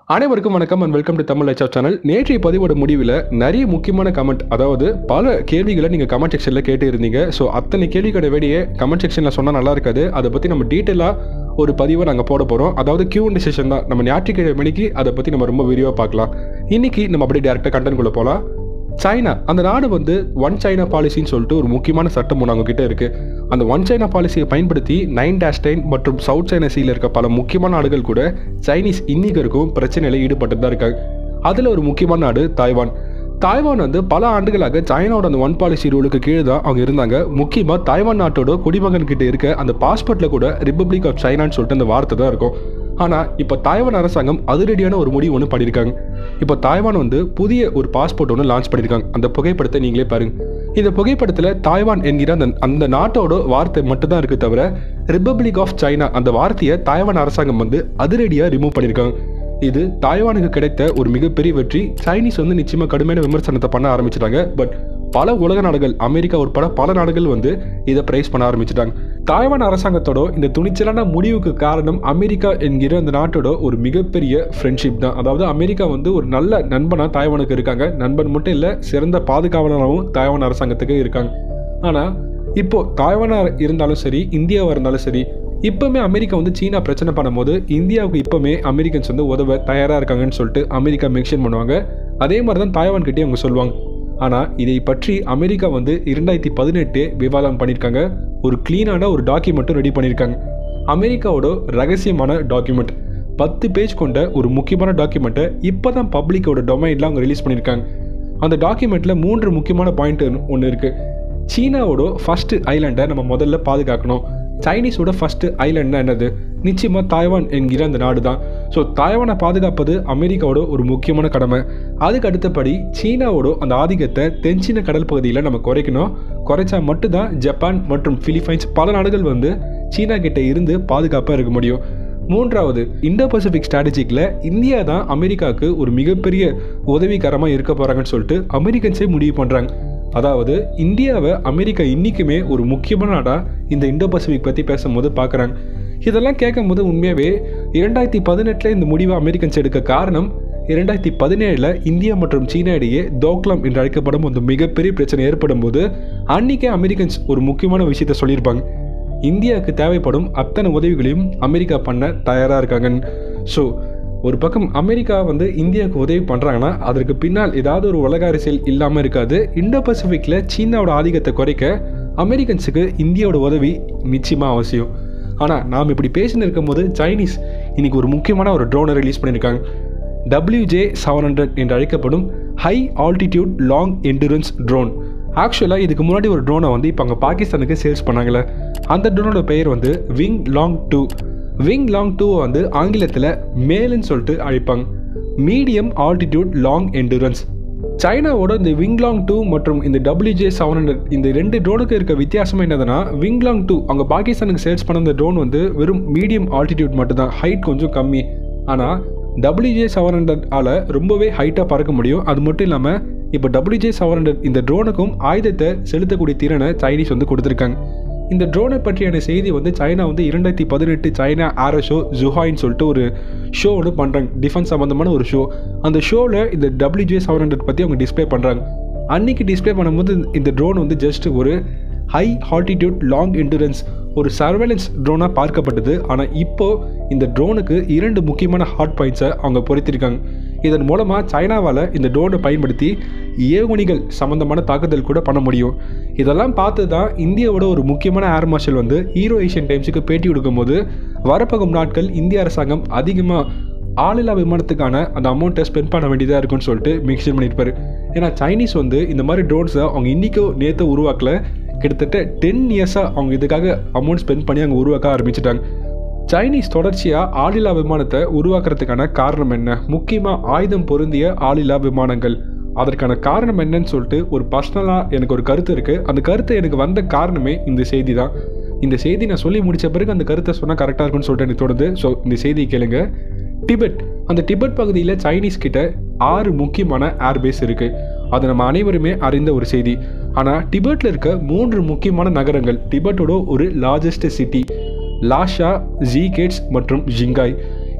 அனைவருக்கும் வணக்கம் and welcome to Tamil லட்சா சேனல் நேற்றைய பதிவோட முடிவில் நிறைய முக்கியமான கமெண்ட் அதாவது பல கேள்விகளை நீங்கள் கமெண்ட் செக்ஷனில் கேட்டு இருந்தீங்க ஸோ அத்தனை கேள்விகளை வெளியே கமெண்ட் செக்ஷனில் சொன்னால் நல்லா இருக்காது அதை பற்றி நம்ம டீட்டெயிலாக ஒரு பதிவை நாங்கள் போட போகிறோம் அதாவது கியூ அண்ட் செஷன் தான் நம்ம ஞாயிற்றுக்கிழமை மணிக்கு அதை பற்றி நம்ம ரொம்ப விரிவாக பார்க்கலாம் இன்னைக்கு நம்ம அப்படியே டேரெக்டாக கண்டென்ட்குள்ளே போகலாம் சைனா அந்த நாடு வந்து ஒன் சைனா பாலிசின்னு சொல்லிட்டு ஒரு முக்கியமான சட்டம் ஒன்று அவங்க கிட்ட இருக்கு அந்த ஒன் சைனா பாலிசியை பயன்படுத்தி நைன் டேஷ் நைன் மற்றும் சவுத் சைனா சீல இருக்க பல முக்கியமான நாடுகள் கூட சைனீஸ் இன்னைக்கு இருக்கும் பிரச்சனையில ஈடுபட்டு தான் இருக்காங்க அதில் ஒரு முக்கியமான நாடு தாய்வான் தாய்வான் வந்து பல ஆண்டுகளாக சைனாவோட அந்த ஒன் பாலிசி ரூலுக்கு கீழே தான் அவங்க இருந்தாங்க முக்கியமாக தாய்வான் நாட்டோட குடிமகன் கிட்ட இருக்க அந்த பாஸ்போர்ட்டில் கூட ரிப்பப்ளிக் ஆஃப் சைனான்னு சொல்லிட்டு அந்த வார்த்தை தான் இருக்கும் ஆனால் இப்போ தாய்வான் அரசாங்கம் அதிரடியான ஒரு முடிவு ஒன்று பண்ணியிருக்காங்க இப்போ தாய்வான் வந்து புதிய ஒரு பாஸ்போர்ட் ஒன்று லான்ச் பண்ணியிருக்காங்க அந்த புகைப்படத்தை நீங்களே பாருங்க இந்த புகைப்படத்தில் தாய்வான் என்கிற அந்த அந்த நாட்டோட வார்த்தை மட்டும்தான் இருக்கு தவிர ரிப்பப்ளிக் ஆஃப் சைனா அந்த வார்த்தையை தாய்வான் அரசாங்கம் வந்து அதிரடியாக ரிமூவ் பண்ணியிருக்காங்க இது தாய்வானுக்கு கிடைத்த ஒரு மிகப்பெரிய வெற்றி சைனீஸ் வந்து நிச்சயமாக கடுமையான விமர்சனத்தை பண்ண ஆரம்பிச்சிட்டாங்க பட் பல உலக நாடுகள் அமெரிக்கா உட்பட பல நாடுகள் வந்து இதை பிரைஸ் பண்ண ஆரம்பிச்சிட்டாங்க தாய்வான் அரசாங்கத்தோட இந்த துணிச்சலான முடிவுக்கு காரணம் அமெரிக்கா என்கிற அந்த நாட்டோட ஒரு மிகப்பெரிய ஃப்ரெண்ட்ஷிப் தான் அதாவது அமெரிக்கா வந்து ஒரு நல்ல நண்பனாக தாய்வானுக்கு இருக்காங்க நண்பன் மட்டும் இல்லை சிறந்த பாதுகாவலராகவும் தாய்வான் அரசாங்கத்துக்கு இருக்காங்க ஆனால் இப்போ தாய்வானாக இருந்தாலும் சரி இந்தியாவாக இருந்தாலும் சரி இப்போவுமே அமெரிக்கா வந்து சீனா பிரச்சனை பண்ணும்போது இந்தியாவுக்கு இப்போவுமே அமெரிக்கன்ஸ் வந்து உதவ தயாராக இருக்காங்கன்னு சொல்லிட்டு அமெரிக்கா மென்ஷன் பண்ணுவாங்க அதே மாதிரி தான் தாய்வான் கிட்டே அவங்க சொல்லுவாங்க ஆனால் இதை பற்றி அமெரிக்கா வந்து இரண்டாயிரத்தி பதினெட்டு விவாதம் பண்ணியிருக்காங்க ஒரு க்ளீனான ஒரு டாக்குமெண்ட்டும் ரெடி பண்ணியிருக்காங்க அமெரிக்காவோட ரகசியமான டாக்குமெண்ட் பத்து பேஜ் கொண்ட ஒரு முக்கியமான டாக்குமெண்ட்டை இப்போ தான் பப்ளிக்கோட டொமைனில் அவங்க ரிலீஸ் பண்ணியிருக்காங்க அந்த டாக்குமெண்ட்டில் மூன்று முக்கியமான பாயிண்ட் ஒன்று இருக்குது சீனாவோட ஃபஸ்ட்டு ஐலாண்டை நம்ம முதல்ல பாதுகாக்கணும் சைனீஸோட ஃபஸ்ட்டு ஐலாண்ட்னா என்னது நிச்சயமாக தாய்வான் என்கிற அந்த நாடு தான் ஸோ தாய்வானை பாதுகாப்பது அமெரிக்காவோட ஒரு முக்கியமான கடமை அதுக்கு அடுத்தபடி சீனாவோட அந்த ஆதிக்கத்தை தென்சீன கடல் பகுதியில் நம்ம குறைக்கணும் குறைச்சா மட்டும்தான் ஜப்பான் மற்றும் பிலிப்பைன்ஸ் பல நாடுகள் வந்து சீனா கிட்ட இருந்து பாதுகாப்பாக இருக்க முடியும் மூன்றாவது இந்தோ பசிபிக் ஸ்ட்ராட்டஜிக்கில் இந்தியா தான் அமெரிக்காவுக்கு ஒரு மிகப்பெரிய உதவிகரமாக இருக்க போகிறாங்கன்னு சொல்லிட்டு அமெரிக்கன்ஸே முடிவு பண்ணுறாங்க அதாவது இந்தியாவை அமெரிக்கா இன்றைக்குமே ஒரு முக்கியமான நாடாக இந்த இந்தோ பசிபிக் பற்றி பேசும்போது பார்க்குறாங்க இதெல்லாம் கேட்கும் போது உண்மையாகவே இரண்டாயிரத்தி பதினெட்டில் இந்த முடிவை அமெரிக்கன்ஸ் எடுக்க காரணம் இரண்டாயிரத்தி பதினேழில் இந்தியா மற்றும் சீனா இடையே தோக்லாம் என்று அழைக்கப்படும் ஒரு மிகப்பெரிய பிரச்சனை ஏற்படும் போது அன்றைக்கே அமெரிக்கன்ஸ் ஒரு முக்கியமான விஷயத்த சொல்லியிருப்பாங்க இந்தியாவுக்கு தேவைப்படும் அத்தனை உதவிகளையும் அமெரிக்கா பண்ண தயாராக இருக்காங்கன்னு ஸோ ஒரு பக்கம் அமெரிக்கா வந்து இந்தியாவுக்கு உதவி பண்ணுறாங்கன்னா அதற்கு பின்னால் ஏதாவது ஒரு உலக அரசியல் இல்லாமல் இருக்காது இந்தோ பசிபிக்கில் சீனாவோட ஆதிக்கத்தை குறைக்க அமெரிக்கன்ஸுக்கு இந்தியாவோட உதவி நிச்சயமாக அவசியம் ஆனால் நாம் இப்படி பேசின்னு இருக்கும்போது சைனீஸ் இன்னைக்கு ஒரு முக்கியமான ஒரு ட்ரோனை ரிலீஸ் பண்ணியிருக்காங்க டபிள்யூஜே செவன் ஹண்ட்ரட் என்று அழைக்கப்படும் high altitude long endurance drone ஆக்சுவலாக இதுக்கு முன்னாடி ஒரு ட்ரோனை வந்து இப்போ அங்கே பாகிஸ்தானுக்கு சேல்ஸ் பண்ணாங்களே அந்த ட்ரோனோட பெயர் வந்து wing Loong two wing Loong டூவை வந்து ஆங்கிலத்தில் மேலுன்னு சொல்லிட்டு அழைப்பாங்க மீடியம் ஆல்டிடியூட் லாங் என்டூரன்ஸ் சைனாவோட இந்த விங்லாங் டூ மற்றும் இந்த டபிள்யூஜே செவன் ஹண்ட்ரட் இந்த ரெண்டு ட்ரோனுக்கு இருக்க வித்தியாசம் என்னதுன்னா விங்லாங் டூ அவங்க பாகிஸ்தானுக்கு சேல்ஸ் பண்ண அந்த ட்ரோன் வந்து வெறும் மீடியம் ஆல்டிடியூட் மட்டும்தான் ஹைட் கொஞ்சம் கம்மி ஆனால் டபிள்யூஜே செவன் ஹண்ட்ரட் ஆல ரொம்பவே ஹைட்டாக பறக்க முடியும் அது மட்டும் இல்லாமல் இப்போ டபிள்யூஜே செவன் ஹண்ட்ரட் இந்த ட்ரோனுக்கும் ஆயுதத்தை செலுத்தக்கூடிய திறனை சைனீஸ் வந்து கொடுத்துருக்காங்க இந்த ட்ரோனை பற்றியான செய்தி வந்து சைனா வந்து இரண்டாயிரத்தி பதினெட்டு சைனா ஆரோ ஷோ ஜுஹாயின்னு சொல்லிட்டு ஒரு ஷோ ஒன்று பண்ணுறாங்க டிஃபென்ஸ் சம்மந்தமான ஒரு ஷோ அந்த ஷோவில் இந்த டபிள்யூஜே செவன் ஹண்ட்ரட் பற்றி அவங்க டிஸ்பிளே பண்ணுறாங்க அன்னைக்கு டிஸ்பிளே பண்ணும்போது இந்த ட்ரோன் வந்து ஜஸ்ட் ஒரு ஹை ஹால்டிடியூட் லாங் என்டூரன்ஸ் ஒரு சர்வேலன்ஸ் ட்ரோனாக பார்க்கப்பட்டது ஆனால் இப்போது இந்த ட்ரோனுக்கு இரண்டு முக்கியமான ஹாட் பாயிண்ட்ஸை அவங்க பொருத்திருக்காங்க இதன் மூலமாக சைனாவால் இந்த ட்ரோனை பயன்படுத்தி ஏவுகணைகள் சம்மந்தமான தாக்குதல் கூட பண்ண முடியும் இதெல்லாம் பார்த்து தான் இந்தியாவோட ஒரு முக்கியமான ஏர் மார்ஷல் வந்து ஹீரோ ஏஷியன் டைம்ஸுக்கு பேட்டி கொடுக்கும்போது வரப்போகும் நாட்கள் இந்திய அரசாங்கம் அதிகமாக ஆளில்லா விமானத்துக்கான அந்த அமௌண்ட்டை ஸ்பெண்ட் பண்ண வேண்டியதாக இருக்குன்னு சொல்லிட்டு மென்ஷன் பண்ணியிருப்பாரு ஏன்னா சைனீஸ் வந்து இந்த மாதிரி ட்ரோன்ஸை அவங்க இன்றைக்கோ நேற்று உருவாக்கல கிட்டத்தட்ட டென் இயர்ஸாக அவங்க இதுக்காக அமௌண்ட் ஸ்பெண்ட் பண்ணி அங்கே உருவாக்க ஆரம்பிச்சிட்டாங்க சைனீஸ் தொடர்ச்சியாக ஆளில்லா விமானத்தை உருவாக்குறதுக்கான காரணம் என்ன முக்கியமாக ஆயுதம் பொருந்திய ஆளில்லா விமானங்கள் அதற்கான காரணம் என்னன்னு சொல்லிட்டு ஒரு பர்சனலாக எனக்கு ஒரு கருத்து இருக்குது அந்த கருத்து எனக்கு வந்த காரணமே இந்த செய்தி தான் இந்த செய்தி நான் சொல்லி முடித்த பிறகு அந்த கருத்தை சொன்னால் கரெக்டாக இருக்கும்னு சொல்லிட்டு எனக்கு தோணுது ஸோ இந்த செய்தியை கேளுங்க டிபெட் அந்த டிபெட் பகுதியில் சைனீஸ் கிட்ட ஆறு முக்கியமான ஏர்பேஸ் இருக்குது அது நம்ம அனைவருமே அறிந்த ஒரு செய்தி ஆனால் டிபெட்டில் இருக்க மூன்று முக்கியமான நகரங்கள் டிபெட்டோட ஒரு லார்ஜஸ்ட் சிட்டி லாஷா ஜீகேட்ஸ் மற்றும் ஜிங்காய்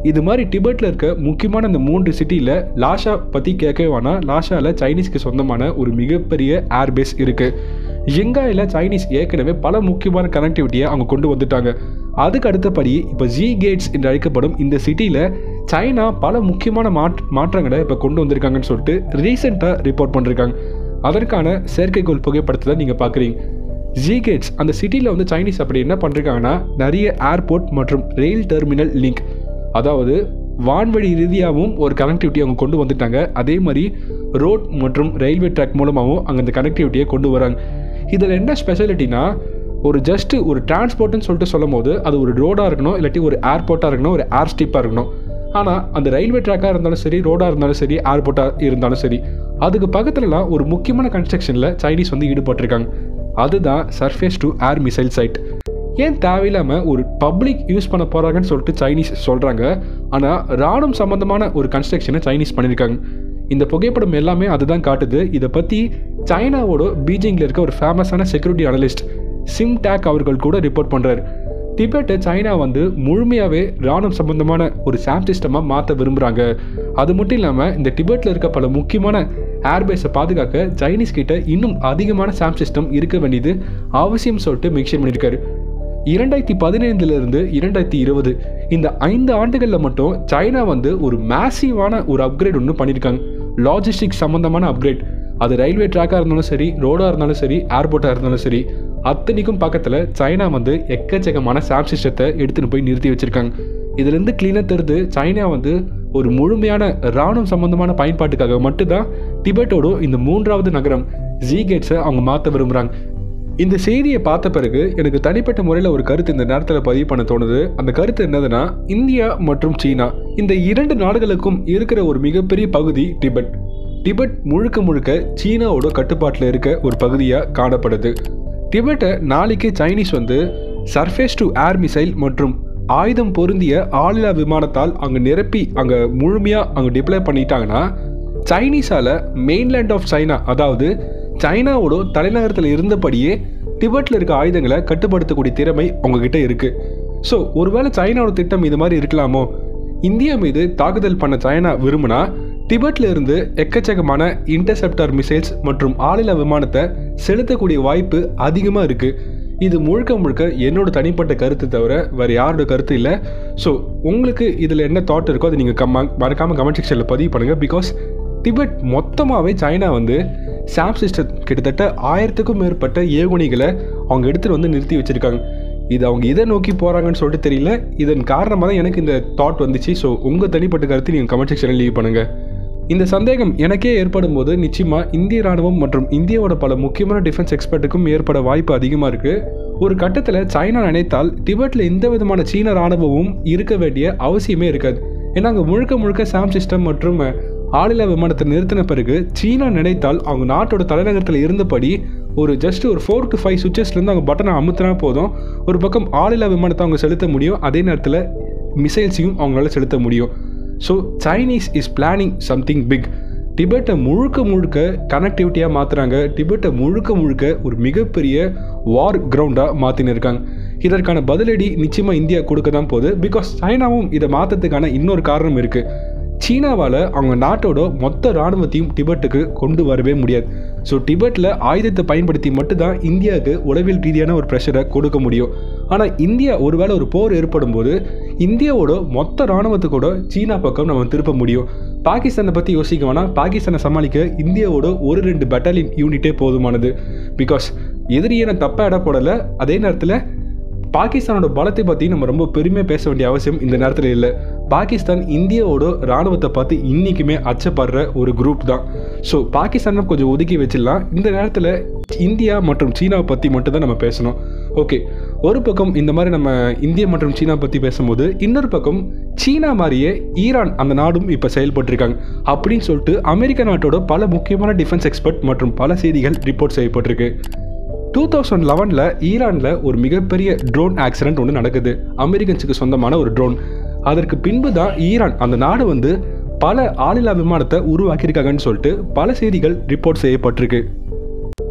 இது மாதிரி டிபெட்டில் இருக்க முக்கியமான இந்த மூன்று சிட்டியில் லாஷா பற்றி கேட்கவே வேணாம் லாஷாவில் சைனீஸ்க்கு சொந்தமான ஒரு மிகப்பெரிய ஏர்பேஸ் இருக்குது ஷிங்காயில் சைனீஸ் ஏற்கனவே பல முக்கியமான கனெக்டிவிட்டியை அவங்க கொண்டு வந்துட்டாங்க அதுக்கு அடுத்தபடி இப்போ ஜி கேட்ஸ் என்று அழைக்கப்படும் இந்த சிட்டியில் சைனா பல முக்கியமான மாற்ற மாற்றங்களை இப்போ கொண்டு வந்திருக்காங்கன்னு சொல்லிட்டு ரீசெண்டாக ரிப்போர்ட் பண்ணிருக்காங்க அதற்கான செயற்கைக்கோள் புகைப்படத்தை தான் நீங்கள் பார்க்குறீங்க ஜி கேட்ஸ் அந்த சிட்டியில் வந்து சைனீஸ் அப்படி என்ன பண்ணிருக்காங்கன்னா நிறைய ஏர்போர்ட் மற்றும் ரயில் டெர்மினல் லிங்க் அதாவது வான்வழி ரீதியாகவும் ஒரு கனெக்டிவிட்டி அவங்க கொண்டு வந்துட்டாங்க அதே மாதிரி ரோட் மற்றும் ரயில்வே ட்ராக் மூலமாகவும் அங்கே அந்த கனெக்டிவிட்டியை கொண்டு வராங்க இதில் என்ன ஸ்பெஷாலிட்டினா ஒரு ஜஸ்ட்டு ஒரு டிரான்ஸ்போர்ட்னு சொல்லிட்டு சொல்லும் போது அது ஒரு ரோடாக இருக்கணும் இல்லாட்டி ஒரு ஏர்போர்ட்டாக இருக்கணும் ஒரு ஏர் ஸ்டிப்பாக இருக்கணும் ஆனால் அந்த ரயில்வே ட்ராக்காக இருந்தாலும் சரி ரோடாக இருந்தாலும் சரி ஏர்போர்ட்டாக இருந்தாலும் சரி அதுக்கு பக்கத்துலலாம் ஒரு முக்கியமான கன்ஸ்ட்ரக்ஷனில் சைனீஸ் வந்து ஈடுபட்டிருக்காங்க அதுதான் surface to air missile site ஏன் தேவையில்லாமல் ஒரு பப்ளிக் யூஸ் பண்ண போகிறாங்கன்னு சொல்லிட்டு சைனீஸ் சொல்கிறாங்க ஆனால் ராணுவம் சம்மந்தமான ஒரு கன்ஸ்ட்ரக்ஷனை சைனீஸ் பண்ணியிருக்காங்க இந்த புகைப்படம் எல்லாமே அதுதான் காட்டுது இதை பற்றி சைனாவோட பீஜிங்கில் இருக்க ஒரு ஃபேமஸான செக்யூரிட்டி அனலிஸ்ட் சிம் டேக் அவர்கள் கூட ரிப்போர்ட் பண்ணுறாரு டிபெட்டை சைனா வந்து முழுமையாகவே ராணுவம் சம்பந்தமான ஒரு சாம் சிஸ்டமாக மாற்ற விரும்புகிறாங்க அது மட்டும் இல்லாமல் இந்த டிபெட்டில் இருக்க பல முக்கியமான ஏர்பேஸை பாதுகாக்க சைனீஸ் கிட்ட இன்னும் அதிகமான சாம் சிஸ்டம் இருக்க வேண்டியது அவசியம் சொல்லிட்டு மென்ஷன் பண்ணியிருக்காரு இரண்டாயிரத்தி பதினைந்துலேருந்து இரண்டாயிரத்தி இருபது இந்த ஐந்து ஆண்டுகளில் மட்டும் சைனா வந்து ஒரு மேசிவான ஒரு அப்கிரேட் ஒன்று பண்ணியிருக்காங்க லாஜிஸ்டிக் சம்மந்தமான அப்கிரேட் அது ரயில்வே ட்ராக்காக இருந்தாலும் சரி ரோடாக இருந்தாலும் சரி ஏர்போர்ட்டாக இருந்தாலும் சரி அத்தனைக்கும் பக்கத்தில் சைனா வந்து எக்கச்சக்கமான சாப் சிஸ்டத்தை எடுத்துன்னு போய் நிறுத்தி வச்சிருக்காங்க இதுலேருந்து க்ளீனாக தெரிந்து சைனா வந்து ஒரு முழுமையான இராணுவம் சம்பந்தமான பயன்பாட்டுக்காக மட்டும்தான் டிபெட்டோட இந்த மூன்றாவது நகரம் ஜி கேட்ஸை அவங்க மாற்ற விரும்புகிறாங்க இந்த செய்தியை பார்த்த பிறகு எனக்கு தனிப்பட்ட முறையில் ஒரு கருத்து இந்த நேரத்தில் பதிவு பண்ண தோணுது அந்த கருத்து என்னதுன்னா இந்தியா மற்றும் சீனா இந்த இரண்டு நாடுகளுக்கும் இருக்கிற ஒரு மிகப்பெரிய பகுதி டிபெட் டிபெட் முழுக்க முழுக்க சீனாவோட கட்டுப்பாட்டில் இருக்க ஒரு பகுதியாக காணப்படுது டிபெட்டை நாளைக்கு சைனீஸ் வந்து சர்ஃபேஸ் டு ஏர் மிசைல் மற்றும் ஆயுதம் பொருந்திய ஆளில்லா விமானத்தால் அங்கே நிரப்பி அங்கே முழுமையாக அங்கே டிப்ளை பண்ணிட்டாங்கன்னா சைனீஸால் மெயின்லேண்ட் ஆஃப் சைனா அதாவது சைனாவோட தலைநகரத்தில் இருந்தபடியே டிபெட்டில் இருக்க ஆயுதங்களை கட்டுப்படுத்தக்கூடிய திறமை உங்ககிட்ட இருக்குது ஸோ ஒருவேளை சைனாவோட திட்டம் இது மாதிரி இருக்கலாமோ இந்தியா மீது தாக்குதல் பண்ண சைனா விரும்பினா டிபெட்ல இருந்து எக்கச்சக்கமான இன்டர்செப்டார் மிசைல்ஸ் மற்றும் ஆளில்லா விமானத்தை செலுத்தக்கூடிய வாய்ப்பு அதிகமாக இருக்குது இது முழுக்க முழுக்க என்னோட தனிப்பட்ட கருத்து தவிர வேறு யாரோட கருத்து இல்லை ஸோ உங்களுக்கு இதில் என்ன தாட் இருக்கோ அதை நீங்கள் கம்ம மறக்காமல் கமெண்ட் செக்ஷனில் பதிவு பண்ணுங்கள் பிகாஸ் டிபெட் மொத்தமாகவே சைனா வந்து சாம் சிஸ்டம் கிட்டத்தட்ட ஆயிரத்துக்கும் மேற்பட்ட ஏகுணிகளை அவங்க எடுத்துகிட்டு வந்து நிறுத்தி வச்சுருக்காங்க இது அவங்க இதை நோக்கி போகிறாங்கன்னு சொல்லிட்டு தெரியல இதன் காரணமாக தான் எனக்கு இந்த தாட் வந்துச்சு ஸோ உங்கள் தனிப்பட்ட கருத்து நீங்கள் கமெண்ட் செக்ஷனில் லீவ் பண்ணுங்கள் இந்த சந்தேகம் எனக்கே ஏற்படும் போது நிச்சயமாக இந்திய ராணுவம் மற்றும் இந்தியாவோட பல முக்கியமான டிஃபென்ஸ் எக்ஸ்பர்ட்டுக்கும் ஏற்பட வாய்ப்பு அதிகமாக இருக்குது ஒரு கட்டத்தில் சைனா நினைத்தால் டிபெட்டில் எந்த விதமான சீன ராணுவமும் இருக்க வேண்டிய அவசியமே இருக்காது ஏன்னா அங்கே முழுக்க முழுக்க சாம் சிஸ்டம் மற்றும் ஆளில்லா விமானத்தை நிறுத்தின பிறகு சீனா நினைத்தால் அவங்க நாட்டோட தலைநகரத்தில் இருந்தபடி ஒரு ஜஸ்ட் ஒரு ஃபோர் டு ஃபைவ் சுவிச்சஸ்லேருந்து அவங்க பட்டனை அமுத்தினா போதும் ஒரு பக்கம் ஆளில்லா விமானத்தை அவங்க செலுத்த முடியும் அதே நேரத்தில் மிசைல்ஸையும் அவங்களால செலுத்த முடியும் so Chinese is planning something big டிபெட்டை முழுக்க முழுக்க கனெக்டிவிட்டியாக மாற்றுறாங்க டிபெட்டை முழுக்க முழுக்க ஒரு மிகப்பெரிய வார் கிரவுண்டாக மாற்றின்னு இருக்காங்க இதற்கான பதிலடி நிச்சயமாக இந்தியா கொடுக்க தான் போகுது பிகாஸ் சைனாவும் இதை மாற்றத்துக்கான இன்னொரு காரணம் இருக்குது சீனாவால் அவங்க நாட்டோட மொத்த இராணுவத்தையும் டிபெட்டுக்கு கொண்டு வரவே முடியாது ஸோ டிபெட்டில் ஆயுதத்தை பயன்படுத்தி மட்டும்தான் இந்தியாவுக்கு உளவியல் ரீதியான ஒரு ப்ரெஷரை கொடுக்க முடியும் ஆனால் இந்தியா ஒருவேளை ஒரு போர் ஏற்படும் போது இந்தியாவோட மொத்த இராணுவத்தை கூட சீனா பக்கம் நம்ம திருப்ப முடியும் பாகிஸ்தானை பற்றி யோசிக்க வேணாம் பாகிஸ்தானை சமாளிக்க இந்தியாவோட ஒரு ரெண்டு பெட்டாலியன் யூனிட்டே போதுமானது பிகாஸ் எதிரியை நான் தப்பாக இட போடலை அதே நேரத்தில் பாகிஸ்தானோட பலத்தை பற்றி நம்ம ரொம்ப பெருமையாக பேச வேண்டிய அவசியம் இந்த நேரத்தில் இல்லை பாகிஸ்தான் இந்தியாவோட இராணுவத்தை பார்த்து இன்றைக்குமே அச்சப்படுற ஒரு குரூப் தான் ஸோ பாகிஸ்தானை கொஞ்சம் ஒதுக்கி வச்சிடலாம் இந்த நேரத்தில் இந்தியா மற்றும் சீனாவை பற்றி மட்டும் தான் நம்ம பேசணும் ஓகே ஒரு பக்கம் இந்த மாதிரி நம்ம இந்தியா மற்றும் சீனா பற்றி பேசும்போது இன்னொரு பக்கம் சீனா மாதிரியே ஈரான் அந்த நாடும் இப்போ செயல்பட்டிருக்காங்க அப்படின்னு சொல்லிட்டு அமெரிக்க நாட்டோட பல முக்கியமான டிஃபென்ஸ் எக்ஸ்பர்ட் மற்றும் பல செய்திகள் ரிப்போர்ட் செய்யப்பட்டிருக்கு டூ தௌசண்ட் லெவனில் ஈரானில் ஒரு மிகப்பெரிய ட்ரோன் ஆக்சிடென்ட் ஒன்று நடக்குது அமெரிக்கன்ஸுக்கு சொந்தமான ஒரு ட்ரோன் அதற்கு பின்பு தான் ஈரான் அந்த நாடு வந்து பல ஆளில்லா விமானத்தை உருவாக்கியிருக்காங்கன்னு சொல்லிட்டு பல செய்திகள் ரிப்போர்ட் செய்யப்பட்டிருக்கு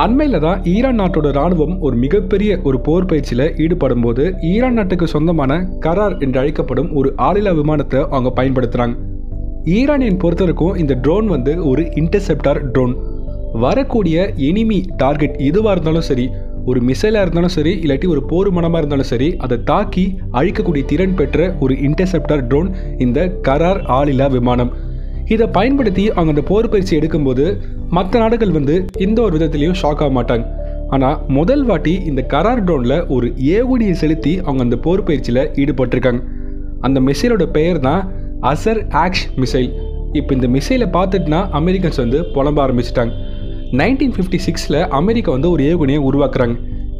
அண்மையில் தான் ஈரான் நாட்டோட ராணுவம் ஒரு மிகப்பெரிய ஒரு போர் பயிற்சியில் ஈடுபடும் போது ஈரான் நாட்டுக்கு சொந்தமான கரார் என்று அழைக்கப்படும் ஒரு ஆளில்லா விமானத்தை அவங்க பயன்படுத்துகிறாங்க ஈரானியன் பொறுத்தவரைக்கும் இந்த ட்ரோன் வந்து ஒரு இன்டர்செப்டார் ட்ரோன் வரக்கூடிய எனிமி டார்கெட் எதுவாக இருந்தாலும் சரி ஒரு மிசைலாக இருந்தாலும் சரி இல்லாட்டி ஒரு போர் மனமாக இருந்தாலும் சரி அதை தாக்கி அழிக்கக்கூடிய திறன் பெற்ற ஒரு இன்டர்செப்டார் ட்ரோன் இந்த கரார் ஆளில்லா விமானம் இதை பயன்படுத்தி அவங்க அந்த போர் பயிற்சி எடுக்கும்போது மற்ற நாடுகள் வந்து எந்த ஒரு விதத்துலையும் ஷாக் ஆக மாட்டாங்க ஆனால் முதல் வாட்டி இந்த கரார் ட்ரோனில் ஒரு ஏவுகணையை செலுத்தி அவங்க அந்த போர் பயிற்சியில் ஈடுபட்டிருக்காங்க அந்த மிசைலோட பெயர் தான் அசர் ஆக்ஷ் மிசைல் இப்போ இந்த மிசைலை பார்த்துட்டுனா அமெரிக்கன்ஸ் வந்து புலம்ப ஆரம்பிச்சிட்டாங்க நைன்டீன் ஃபிஃப்டி சிக்ஸில் அமெரிக்கா வந்து ஒரு ஏவுகணையை உருவாக்குறாங்க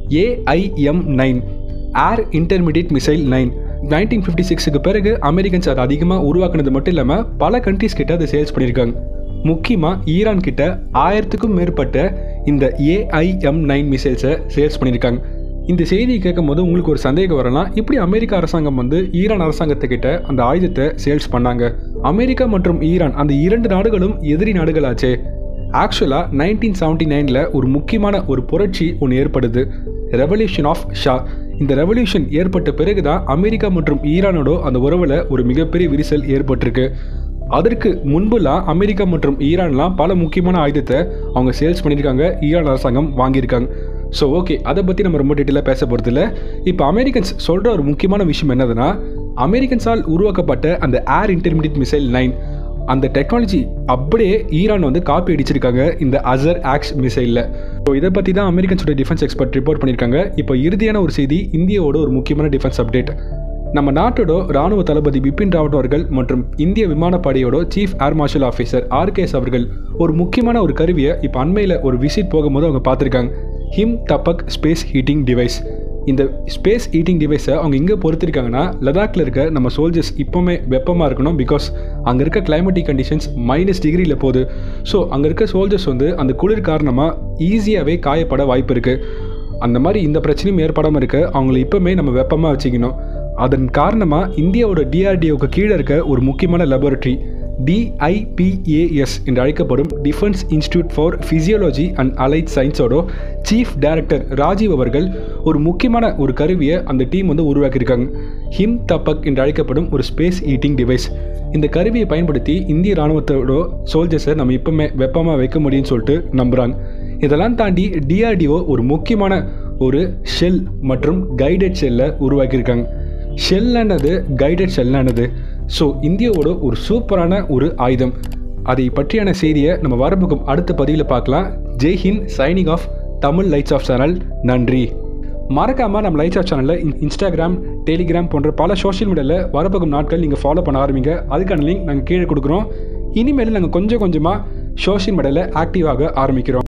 AIM nine air intermediate missile nine nineteen fifty சிக்ஸுக்கு பிறகு அமெரிக்கன்ஸ் அதை அதிகமாக உருவாக்குனது மட்டும் இல்லாமல் பல கண்ட்ரீஸ் கிட்ட அதை சேல்ஸ் பண்ணியிருக்காங்க முக்கியமாக ஈரான் கிட்ட ஆயிரத்துக்கும் மேற்பட்ட இந்த ஏஐஎம் நைன் மிசைல்ஸை சேல்ஸ் பண்ணியிருக்காங்க இந்த செய்தியை கேட்கும் போது உங்களுக்கு ஒரு சந்தேகம் வரலாம் இப்படி அமெரிக்க அரசாங்கம் வந்து ஈரான் அரசாங்கத்துக்கிட்ட அந்த ஆயுதத்தை சேல்ஸ் பண்ணாங்க அமெரிக்கா மற்றும் ஈரான் அந்த இரண்டு நாடுகளும் எதிரி நாடுகளாச்சே ஆக்சுவலாக நைன்டீன் செவன்டி நைனில் ஒரு முக்கியமான ஒரு புரட்சி ஒன்று ஏற்படுது ரெவல்யூஷன் ஆஃப் ஷா இந்த ரெவல்யூஷன் ஏற்பட்ட பிறகு தான் அமெரிக்கா மற்றும் ஈரானோட அந்த உறவில் ஒரு மிகப்பெரிய விரிசல் ஏற்பட்டிருக்கு அதற்கு முன்புலாம் அமெரிக்கா மற்றும் ஈரான்லாம் பல முக்கியமான ஆயுதத்தை அவங்க சேல்ஸ் பண்ணியிருக்காங்க ஈரான் அரசாங்கம் வாங்கியிருக்காங்க ஸோ ஓகே அதை பற்றி நம்ம ரொம்ப டீட்டெயிலாக பேச போகிறதில்ல இப்போ அமெரிக்கன்ஸ் சொல்கிற ஒரு முக்கியமான விஷயம் என்னதுன்னா அமெரிக்கன்ஸால் உருவாக்கப்பட்ட அந்த ஏர் இன்டர்மீடியட் மிசைல் நைன் அந்த டெக்னாலஜி அப்படியே ஈரான் வந்து காப்பி அடிச்சிருக்காங்க இந்த அசர் ஆக்ஸ் மிசைலில் ஸோ இதை பற்றி தான் அமெரிக்கன்ஸோட டிஃபென்ஸ் எக்ஸ்பர்ட் ரிப்போர்ட் பண்ணியிருக்காங்க இப்போ இறுதியான ஒரு செய்தி இந்தியாவோட ஒரு முக்கியமான டிஃபென்ஸ் அப்டேட் நம்ம நாட்டோட ராணுவ தளபதி பிபின் ராவத் அவர்கள் மற்றும் இந்திய விமானப்படையோட chief air marshal officer RKS அவர்கள் ஒரு முக்கியமான ஒரு கருவியை இப்போ அண்மையில் ஒரு விசிட் போகும்போது அவங்க பார்த்துருக்காங்க Him Tapak space heating device இந்த ஸ்பேஸ் ஹீட்டிங் டிவைஸை அவங்க எங்கே பொறுத்திருக்காங்கன்னா லடாக்ல இருக்க நம்ம சோல்ஜர்ஸ் இப்போவுமே வெப்பமாக இருக்கணும் பிகாஸ் அங்கே இருக்க கிளைமேட்டிக் கண்டிஷன்ஸ் மைனஸ் டிகிரியில் போகுது ஸோ அங்கே இருக்க சோல்ஜர்ஸ் வந்து அந்த குளிர் காரணமாக ஈஸியாகவே காயப்பட வாய்ப்பு இருக்குது அந்த மாதிரி இந்த பிரச்சனையும் ஏற்படாமல் இருக்க அவங்கள இப்போவுமே நம்ம வெப்பமாக வச்சுக்கணும் அதன் காரணமாக இந்தியாவோட டிஆர்டிஓக்கு கீழே இருக்க ஒரு முக்கியமான லெபரட்டரி டிஐபிஏஎஸ் என்று அழைக்கப்படும் defence institute for physiology and allied சயின்ஸோட சீஃப் டைரக்டர் ராஜீவ் அவர்கள் ஒரு முக்கியமான ஒரு கருவியை அந்த டீம் வந்து உருவாக்கியிருக்காங்க ஹிம் தப்பக் என்று அழைக்கப்படும் ஒரு ஸ்பேஸ் ஈட்டிங் டிவைஸ் இந்த கருவியை பயன்படுத்தி இந்திய ராணுவத்தோட சோல்ஜர்ஸை நம்ம இப்போவுமே வெப்பமாக வைக்க முடியும்னு சொல்லிட்டு நம்புகிறாங்க இதெல்லாம் தாண்டி டிஆர்டிஓ ஒரு முக்கியமான ஒரு ஷெல் மற்றும் கைடட் ஷெல்லை உருவாக்கியிருக்காங்க ஷெல்லானது கைடட் ஷெல்லானது ஸோ இந்தியாவோட ஒரு சூப்பரான ஒரு ஆயுதம் அதை பற்றியான செய்தியை நம்ம வரப்போகும் அடுத்த பதிவில் பார்க்கலாம் ஜெய்ஹிந்த் signing off Tamil lights off channel நன்றி மறக்காமல் நம்ம லைட்ஸ் ஆஃப் சேனலில் இன்ஸ்டாகிராம் டெலிகிராம் போன்ற பல சோஷியல் மீடியாவில் வரப்போகும் நாட்கள் நீங்கள் ஃபாலோ பண்ண ஆரம்பிங்க அதுக்கான லிங்க் நாங்கள் கீழே கொடுக்குறோம் இனிமேல் நாங்கள் கொஞ்சம் கொஞ்சமாக சோஷியல் மீடியாவில் ஆக்டிவாக ஆரம்பிக்கிறோம்